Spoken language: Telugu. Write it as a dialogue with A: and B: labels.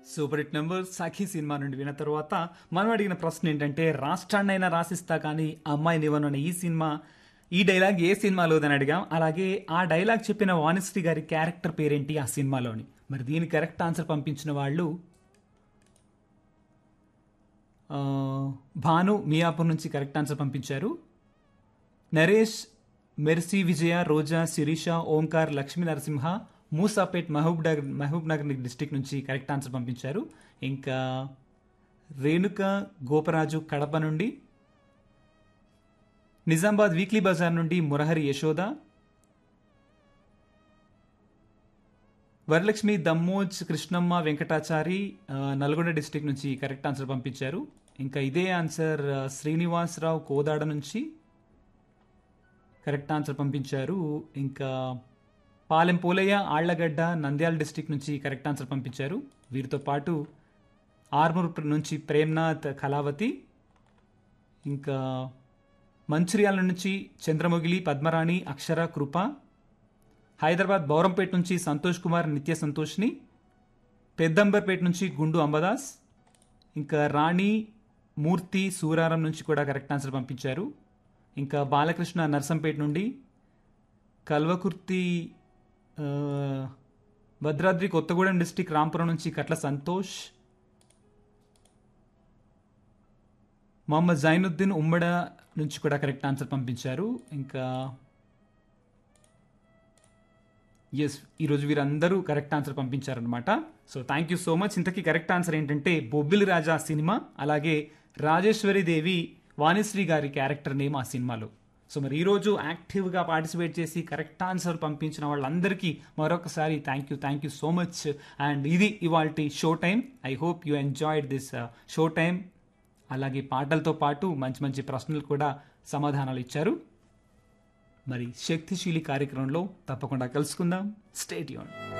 A: super hit number Sakhi cinema నుండి విన్న తర్వాత మనం అడిగిన ప్రశ్న ఏంటంటే రాష్ట్రాన్నైనా రాసిస్తా కానీ అమ్మాయి నివను అనే ఈ సినిమా ఈ డైలాగ్ ఏ సినిమాలోదని అడిగాం అలాగే ఆ డైలాగ్ చెప్పిన వాణిశ్రీ గారి క్యారెక్టర్ పేరేంటి ఆ సినిమాలోని మరి దీని కరెక్ట్ ఆన్సర్ పంపించిన వాళ్ళు ఆ, భాను మియాపూర్ నుంచి కరెక్ట్ ఆన్సర్ పంపించారు Naresh Mercy Vijaya Roja Sirisha Omkar Lakshmi Narasimha Moosapet Mahbubnagar Mahbubnagar district నుంచి కరెక్ట్ ఆన్సర్ పంపించారు ఇంకా రేణుక గోపరాజు కడప నుండి నిజామాబాద్ వీక్లీ బజార్ నుండి మురహరి యశోద వరలక్ష్మి దమ్మోజ్ కృష్ణమ్మ వెంకటాచారి ఆ, నల్గొండ డిస్టిక్ నుంచి కరెక్ట్ ఆన్సర్ పంపించారు ఇంకా ఇదే ఆన్సర్ ఆ, శ్రీనివాసరావు కోదాడ నుంచి కరెక్ట్ ఆన్సర్ పంపించారు ఇంకా పాలెం పోలయ్య ఆళ్లగడ్డ నంద్యాల డిస్టిక్ నుంచి కరెక్ట్ ఆన్సర్ పంపించారు వీరితో పాటు ఆర్మూర్ నుంచి ప్రేమ్నాథ్ కళావతి ఇంకా మంచిర్యాల నుంచి చంద్రమొగిలి పద్మరాణి అక్షర కృప హైదరాబాద్ బౌరంపేట నుంచి సంతోష్ కుమార్ నిత్య సంతోష్ని పెద్దంబర్పేట నుంచి గుండు అంబదాస్ ఇంకా రాణి మూర్తి సూరారం నుంచి కూడా కరెక్ట్ ఆన్సర్ పంపించారు ఇంకా బాలకృష్ణ నర్సంపేట నుండి కల్వకుర్తి ఆ, భద్రాద్రి కొత్తగూడెం డిస్టిక్ రాంపురం నుంచి కట్ల సంతోష్ మొహమ్మద్ జైనుద్దీన్ ఉమ్మడ నుంచి కూడా కరెక్ట్ ఆన్సర్ పంపించారు ఇంకా ఎస్ ఈరోజు వీరందరూ కరెక్ట్ ఆన్సర్ పంపించారనమాట so thank you so much ఇంతకీ కరెక్ట్ ఆన్సర్ ఏంటంటే బొబ్బిలి రాజా సినిమా అలాగే రాజేశ్వరి దేవి వాణిశ్రీ గారి క్యారెక్టర్ నేమ్ ఆ సినిమాలో సో మరి ఈరోజు యాక్టివ్గా పార్టిసిపేట్ చేసి కరెక్ట్ ఆన్సర్ పంపించిన వాళ్ళందరికీ మరొకసారి thank you thank you so much and ఇది ఇవాళ show time I hope you enjoyed this show time అలాగే పాటలతో పాటు మంచి మంచి ప్రశ్నలు కూడా సమాధానాలు ఇచ్చారు మరి శక్తిశీలి కార్యక్రమంలో తప్పకుండా కలుసుకుందాం స్టేట్ యూన్